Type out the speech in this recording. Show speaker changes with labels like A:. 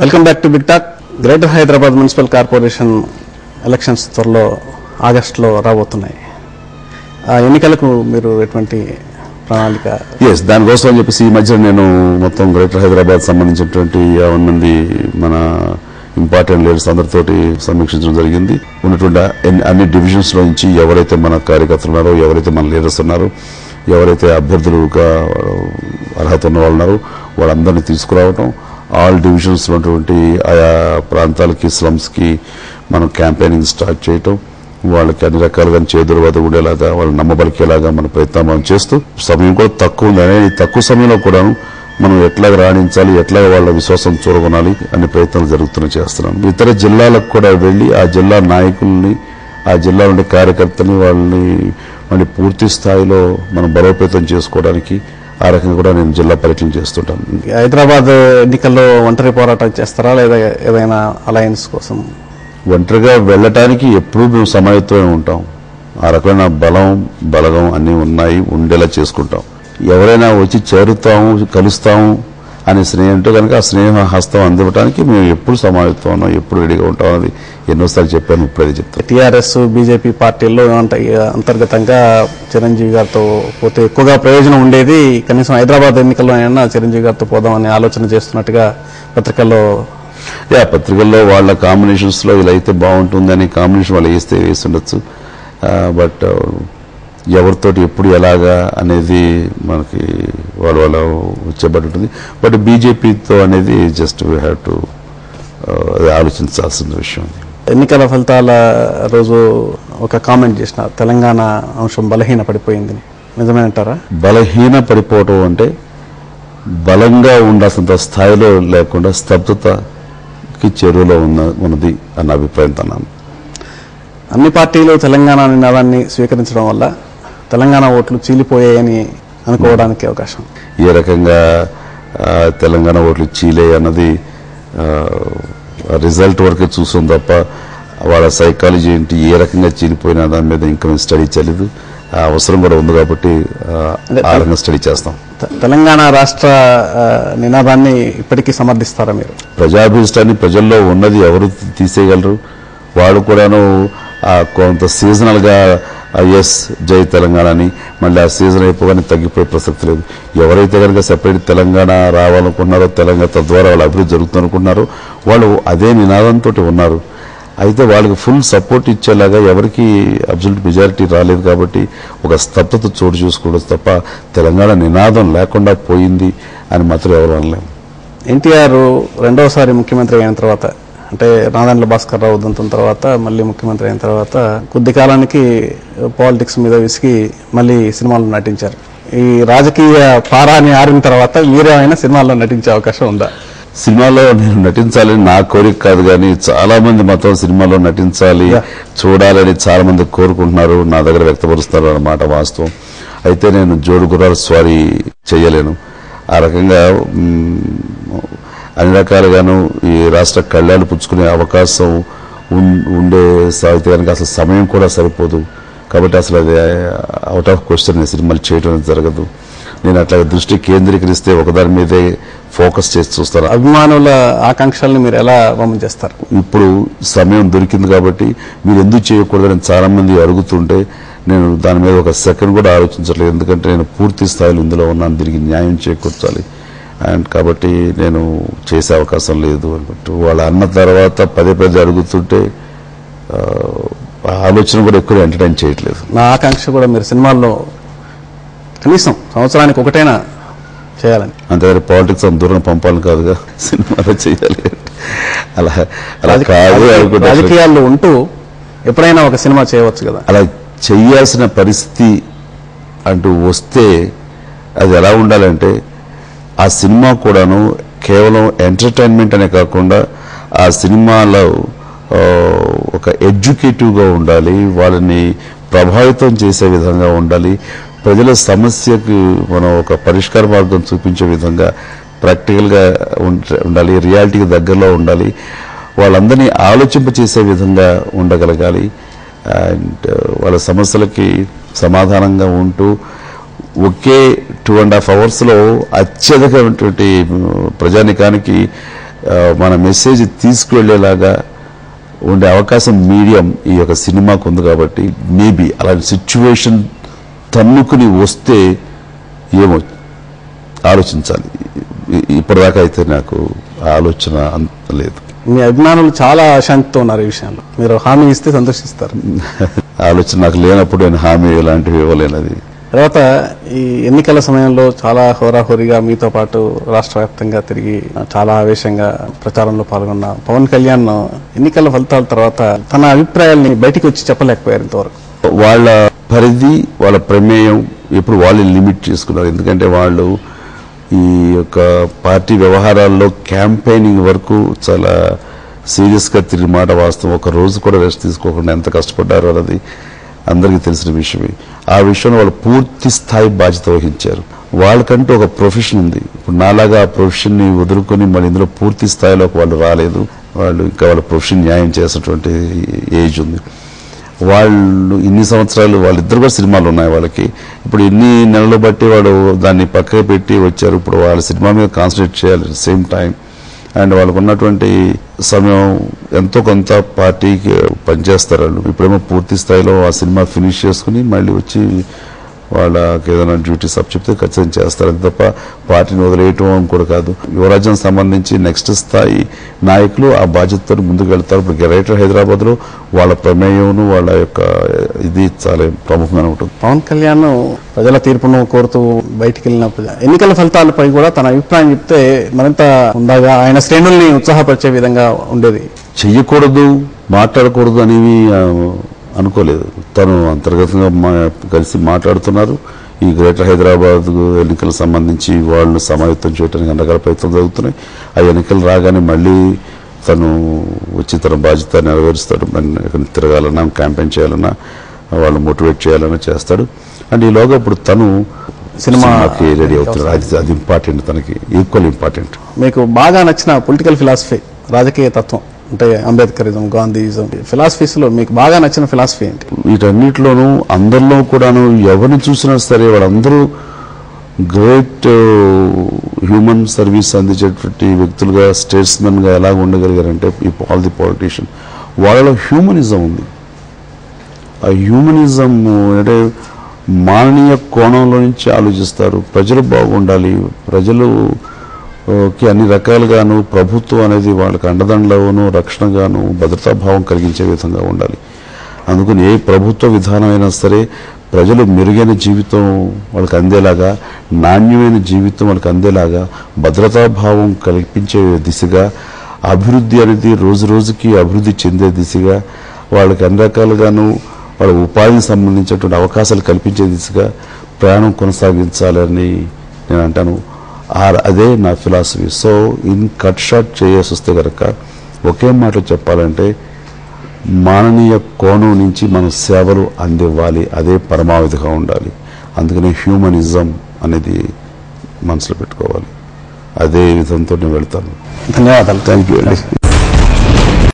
A: Welcome back to big talk greater Hyderabad municipal corporation elections త్వరలో ఆగస్టులో రాబోతున్నాయి ఆ ఎన్నికలకు మీరు ఎటువంటి ప్రణాళిక
B: ఎస్ దానికోసం అని చెప్పేసి ఈ మధ్య నేను మొత్తం గ్రేటర్ హైదరాబాద్ సంబంధించినటువంటి యావన్ మంది మన ఇంపార్టెంట్ లీడర్స్ అందరితోటి సమీక్షించడం జరిగింది ఉన్నటువంటి అన్ని- అన్ని డివిజన్స్ లో నుంచి ఎవరైతే మన కార్యకర్తలు ఉన్నారో ఎవరైతే మన లీడర్స్ ఉన్నారో ఎవరైతే అభ్యర్థులుగా అర్హత ఉన్న వాళ్ళు ఉన్నారో వాళ్ళందరినీ తీసుకురావటం ఆల్ డివిజన్స్ ఉన్నటువంటి ఆయా ప్రాంతాలకి స్లమ్స్ కి మనం క్యాంపెయినింగ్ స్టార్ట్ చేయటం వాళ్ళకి అన్ని రకాలుగా చేదురువాత ఉండేలాగా వాళ్ళు నమ్మబలికేలాగా మన ప్రయత్నం మనం చేస్తూ సమయం కూడా తక్కువ ఉంది అనే ఈ తక్కువ సమయంలో కూడా మనం ఎట్లాగ రాణించాలి ఎట్లాగ వాళ్ళ విశ్వాసం చూరగొనాలి అనే ప్రయత్నాలు జరుగుతున్నాయి చేస్తున్నాం ఇతర జిల్లాలకు కూడా వెళ్ళి ఆ జిల్లా నాయకుల్ని ఆ జిల్లా నుండి కార్యకర్తని వాళ్ళని మళ్ళీ పూర్తి స్థాయిలో మనం బలోపేతం చేసుకోవడానికి ఆ రకంగా కూడా నేను జిల్లా పర్యటన చేస్తుంటాను
A: హైదరాబాద్ ఎన్నికల్లో ఒంటరి పోరాటం చేస్తారా లేదా ఏదైనా అలయన్స్ కోసం
B: ఒంటరిగా వెళ్ళటానికి ఎప్పుడూ మేము సమాయత్తమే ఉంటాం ఆ రకమైన బలం బలగం అన్నీ ఉన్నాయి ఉండేలా చేసుకుంటాం ఎవరైనా వచ్చి చేరుతాము కలుస్తాము అనే స్నేహంతో కనుక ఆ స్నేహ హస్తం అందివ్వడానికి మేము ఎప్పుడు సమాయత్తం ఉన్నాం ఎప్పుడు రెడీగా ఉంటాం అనేది ఎన్నోసార్లు చెప్పాను ఇప్పుడు అది చెప్తాను
A: టీఆర్ఎస్ బీజేపీ పార్టీల్లో అంత అంతర్గతంగా చిరంజీవి గారితో పోతే ఎక్కువగా ప్రయోజనం ఉండేది కనీసం హైదరాబాద్ ఎన్నికల్లో అయినా చిరంజీవి గారితో పోదామని ఆలోచన చేస్తున్నట్టుగా పత్రికల్లో
B: యా పత్రికల్లో వాళ్ళ కాంబినేషన్స్ లో ఇలా అయితే బాగుంటుందని కాంబినేషన్ వాళ్ళు వేస్తే వేసి ఉండొచ్చు బట్ ఎవరితోటి ఎప్పుడు ఎలాగా అనేది మనకి వాళ్ళ వాళ్ళ వచ్చేబడి ఉంటుంది బట్ బీజేపీతో అనేది జస్ట్ వీ హ్యావ్ టు అది ఆలోచించాల్సిన విషయం
A: ఎన్నికల ఫలితాల రోజు ఒక కామెంట్ చేసిన తెలంగాణ అంశం బలహీన పడిపోయింది నిజమేనంటారా
B: బలహీన పడిపోవటం అంటే బలంగా ఉండాల్సినంత స్థాయిలో లేకుండా స్తబ్దతకి చెరువులో ఉన్న ఉన్నది అన్న అభిప్రాయం తన్నాను
A: అన్ని పార్టీలు తెలంగాణ నినాదాన్ని స్వీకరించడం వల్ల తెలంగాణ ఓట్లు చీలిపోయాయని అనుకోవడానికి అవకాశం
B: ఏ రకంగా ఆ, తెలంగాణ ఓట్లు చీలే అన్నది రిజల్ట్ వరకే చూసాం తప్ప వాళ్ళ సైకాలజీ ఏంటి ఏ రకంగా చీలిపోయినా దాని మీద ఇంకా మేము స్టడీ చేయలేదు ఆ అవసరం కూడా ఉంది కాబట్టి ఆ, ఆ రకంగా స్టడీ చేస్తాం
A: తె- తెలంగాణ రాష్ట్ర ఆ, నినాదాన్ని ఇప్పటికీ సమర్థిస్తారా మీరు
B: ప్రజాభిష్టాన్ని ప్రజల్లో ఉన్నది ఎవరు తీసేయగలరు వాళ్ళు కూడాను ఆ కొంత సీజనల్ గా ఎస్ జై తెలంగాణ అని మళ్ళీ ఆ సీజన్ అయిపోగానే తగ్గిపోయే ప్రసక్తి లేదు ఎవరైతే కనుక సెపరేట్ తెలంగాణ రావాలనుకున్నారో తెలంగాణ తద్వారా వాళ్ళ అభివృద్ధి జరుగుతుంది అనుకున్నారో వాళ్ళు అదే నినాదంతో ఉన్నారు అయితే వాళ్ళకి ఫుల్ సపోర్ట్ ఇచ్చేలాగా ఎవరికి అబ్సల్యూట్ మెజారిటీ రాలేదు కాబట్టి ఒక స్తబ్దత చోటు చూసుకోవడం తప్ప తెలంగాణ నినాదం లేకుండా పోయింది అని మాత్రం ఎవరు అనలేము
A: ఎన్టీఆర్ రెండవసారి ముఖ్యమంత్రి అయిన తర్వాత అంటే నాదెండ్ల భాస్కర్ రావు దంతం తర్వాత మళ్ళీ ముఖ్యమంత్రి అయిన తర్వాత కొద్ది కాలానికి పాలిటిక్స్ మీద విసిగి మళ్ళీ సినిమాల్లో నటించారు ఈ రాజకీయ పారాని ఆరిన తర్వాత మీరేమైనా సినిమాల్లో నటించే అవకాశం ఉందా
B: సినిమాలో నేను నటించాలని నా కోరిక కాదు కానీ చాలా మంది మొత్తం సినిమాలో నటించాలి
A: Yeah.
B: చూడాలని చాలా మంది కోరుకుంటున్నారు నా దగ్గర వ్యక్తపరుస్తున్నారు అన్నమాట వాస్తవం అయితే నేను జోడు గుర్రాల స్వారీ చేయలేను ఆ రకంగా మ్, అన్ని రకాలుగాను ఈ రాష్ట్ర కళ్యాణ్ పుచ్చుకునే అవకాశం ఉన్- ఉండే సాగితే కనుక అసలు సమయం కూడా సరిపోదు కాబట్టి అసలు అది అవుట్ ఆఫ్ క్వశ్చన్ సినిమాలు చేయడం అనేది జరగదు నేను అట్లా దృష్టి కేంద్రీకరిస్తే ఒకదాని మీదే ఫోకస్ చేసి చూస్తాను
A: అభిమానుల ఆకాంక్షల్ని మీరు ఎలా వమం చేస్తారు
B: ఇప్పుడు సమయం దొరికింది కాబట్టి మీరు ఎందుకు చేయకూడదని చాలా మంది అడుగుతుంటే నేను దాని మీద ఒక సెకండ్ కూడా ఆలోచించట్లేదు ఎందుకంటే నేను పూర్తి స్థాయిలో ఇందులో ఉన్నాను దీనికి న్యాయం చేకూర్చాలి అండ్ కాబట్టి నేను చేసే అవకాశం లేదు అన్నట్టు వాళ్ళ అన్న తర్వాత పదే పదే అడుగుతుంటే ఆ, ఆ ఆలోచన కూడా ఎక్కువ ఎంటర్టైన్ చేయట్లేదు
A: నా ఆకాంక్ష కూడా మీరు సినిమాల్లో కనీసం సంవత్సరానికి ఒకటైనా చేయాలని
B: అంతేగాని పాలిటిక్స్ అంత దూరం పంపాలని కాదుగా సినిమాలో చేయాలి అలా అలా
A: రాజకీయ-
B: కాదు అనుకుంటే
A: రాజకీయాల్లో ఉంటూ ఎప్పుడైనా ఒక సినిమా చేయవచ్చు కదా
B: అలా చెయ్యాల్సిన పరిస్థితి అంటూ వస్తే అది ఎలా ఉండాలంటే ఆ సినిమా కూడాను కేవలం ఎంటర్టైన్మెంట్ అనే కాకుండా ఆ సినిమాలో ఆ, ఒక ఎడ్యుకేటివ్గా ఉండాలి వాళ్ళని ప్రభావితం చేసే విధంగా ఉండాలి ప్రజల సమస్యకు మనం ఒక పరిష్కార మార్గం చూపించే విధంగా ప్రాక్టికల్గా ఉంట- ఉండాలి రియాలిటీకి దగ్గరలో ఉండాలి వాళ్ళందరినీ ఆలోచింపచేసే విధంగా ఉండగలగాలి అండ్ వాళ్ళ సమస్యలకి సమాధానంగా ఉంటూ ఒకే టూ అండ్ హాఫ్ అవర్స్లో అత్యధికమైనటువంటి ప్రజానికానికి ఆ, మన మెసేజ్ తీసుకువెళ్ళేలాగా ఉండే అవకాశం మీడియం ఈ యొక్క సినిమాకు ఉంది కాబట్టి మేబీ అలాంటి సిచ్యువేషన్ తన్నుకుని వస్తే ఏమో ఆలోచించాలి ఇ- ఇప్పటిదాకా అయితే నాకు ఆ ఆలోచన అంత లేదు
A: మీ అభిమానులు చాలా అశాంతితో ఉన్నారు ఈ విషయంలో మీరు హామీ ఇస్తే సంతోషిస్తారు
B: ఆలోచన నాకు లేనప్పుడు నేను హామీ ఇలాంటివి ఇవ్వలేనది
A: తర్వాత ఈ ఎన్నికల సమయంలో చాలా హోరాహోరీగా మీతో పాటు రాష్ట్ర వ్యాప్తంగా తిరిగి చాలా ఆవేశంగా ప్రచారంలో పాల్గొన్న పవన్ కళ్యాణ్ ఎన్నికల ఫలితాల తర్వాత తన అభిప్రాయాల్ని బయటికి వచ్చి చెప్పలేకపోయారు ఇంతవరకు
B: వాళ్ళ పరిధి వాళ్ళ ప్రమేయం ఎప్పుడు వాళ్ళు లిమిట్ చేసుకున్నారు ఎందుకంటే వాళ్ళు ఈ యొక్క పార్టీ వ్యవహారాల్లో క్యాంపెయినింగ్ వరకు చాలా సీరియస్గా తిరిగి మాట వాస్తవం ఒక రోజు కూడా రెస్ట్ తీసుకోకుండా ఎంత కష్టపడ్డారో అన్నది అందరికీ తెలిసిన విషయమే ఆ విషయంలో వాళ్ళు పూర్తి స్థాయి బాధ్యత వహించారు వాళ్ళకంటూ ఒక ప్రొఫెషన్ ఉంది ఇప్పుడు నాలాగా ఆ ప్రొఫెషన్ని వదులుకొని మళ్ళీ ఇందులో పూర్తి స్థాయిలోకి వాళ్ళు రాలేదు వాళ్ళు ఇంకా వాళ్ళ ప్రొఫెషన్ న్యాయం చేసినటువంటి ఏజ్ ఉంది వాళ్ళు ఇన్ని సంవత్సరాలు వాళ్ళిద్దరు కూడా సినిమాలు ఉన్నాయి వాళ్ళకి ఇప్పుడు ఇన్ని నెలలు బట్టి వాడు దాన్ని పక్కకు పెట్టి వచ్చారు ఇప్పుడు వాళ్ళ సినిమా మీద కాన్సన్ట్రేట్ చేయాలి సేమ్ టైం అండ్ వాళ్ళకు ఉన్నటువంటి సమయం ఎంతో కొంత పార్టీకి పనిచేస్తారు వాళ్ళు ఇప్పుడేమో పూర్తి స్థాయిలో ఆ సినిమా ఫినిష్ చేసుకుని మళ్ళీ వచ్చి వాళ్ళకి ఏదైనా డ్యూటీస్ అప్ చెప్తే ఖచ్చితంగా చేస్తారు అంతే తప్ప పార్టీని వదిలేయటం అని కూడా కాదు యువరాజ్యం సంబంధించి నెక్స్ట్ స్థాయి నాయకులు ఆ బాధ్యతతో ముందుకు వెళ్తారు ఇప్పుడు గ్రేటర్ హైదరాబాద్ లో వాళ్ళ ప్రమేయం వాళ్ళ యొక్క ఇది చాలా ప్రముఖంగా ఉంటుంది
A: పవన్ కళ్యాణ్ ప్రజల తీర్పును కోరుతూ బయటికి వెళ్ళినప్పుడు ఎన్నికల ఫలితాలపై కూడా తన అభిప్రాయం చెప్తే మరింత ఉందాగా ఆయన శ్రేణుల్ని ఉత్సాహపరిచే విధంగా ఉండేది
B: చెయ్యకూడదు మాట్లాడకూడదు అనేవి ఆ, అనుకోలేదు తను అంతర్గతంగా మా కలిసి మాట్లాడుతున్నారు ఈ గ్రేటర్ హైదరాబాద్ ఎన్నికలకు సంబంధించి వాళ్ళు సమాయత్తం చేయడానికి రకరకాల ప్రయత్నం జరుగుతున్నాయి ఆ ఎన్నికలు రాగానే మళ్ళీ తను వచ్చి తన బాధ్యత నెరవేరుస్తాడు మరి ఎక్కడ తిరగాలన్నా క్యాంపెయిన్ చేయాలన్నా వాళ్ళు మోటివేట్ చేయాలన్నా చేస్తాడు అండ్ ఈలోగా ఇప్పుడు తను
A: సినిమా
B: సినిమాకి రెడీ అవుతున్నాడు అది అది ఇంపార్టెంట్ తనకి ఈక్వల్ ఇంపార్టెంట్
A: మీకు బాగా నచ్చిన పొలిటికల్ ఫిలాసఫీ రాజకీయ తత్వం అంటే అంబేద్కరిజం గాంధీయిజం ఫిలాసఫీస్ లో మీకు బాగా నచ్చిన ఫిలాసఫీ ఏంటి
B: వీటన్నిటిలోనూ అందరిలో కూడాను ఎవరిని చూసినా సరే వాళ్ళందరూ గ్రేట్ హ్యూమన్ సర్వీస్ అందించేటువంటి వ్యక్తులుగా స్టేట్స్మెన్ గా ఎలా ఉండగలిగారంటే ఈ ఆల్ ది పాలిటీషియన్ వాళ్ళలో హ్యూమనిజం ఉంది ఆ హ్యూమనిజం అంటే మాననీయ కోణంలో నుంచి ఆలోచిస్తారు ప్రజలు బాగుండాలి ప్రజలు ఆ, కి అన్ని రకాలుగాను ప్రభుత్వం అనేది వాళ్ళకి అండదండలోను రక్షణగాను భద్రతాభావం కలిగించే విధంగా ఉండాలి అందుకని ఏ ప్రభుత్వ విధానం అయినా సరే ప్రజలు మెరుగైన జీవితం వాళ్ళకి అందేలాగా నాణ్యమైన జీవితం వాళ్ళకి అందేలాగా భద్రతాభావం కల్పించే దిశగా అభివృద్ధి అనేది రోజు రోజుకి అభివృద్ధి చెందే దిశగా వాళ్ళకి అన్ని రకాలుగాను వాళ్ళ ఉపాధికి సంబంధించినటువంటి అవకాశాలు కల్పించే దిశగా ప్రయాణం కొనసాగించాలని నేను అంటాను ఆ- అదే నా philosophy so in cut short చేయాల్సి వస్తే కనుక ఒకే మాట చెప్పాలంటే మాననీయ కోణం నుంచి మన సేవలు అందివ్వాలి అదే పరమావధిగా ఉండాలి అందుకనే హ్యూమనిజం అనేది మనసులో పెట్టుకోవాలి అదే విధంతో నేను వెళ్తాను
A: ధన్యవాదాలు
B: థ్యాంక్ యూ అండి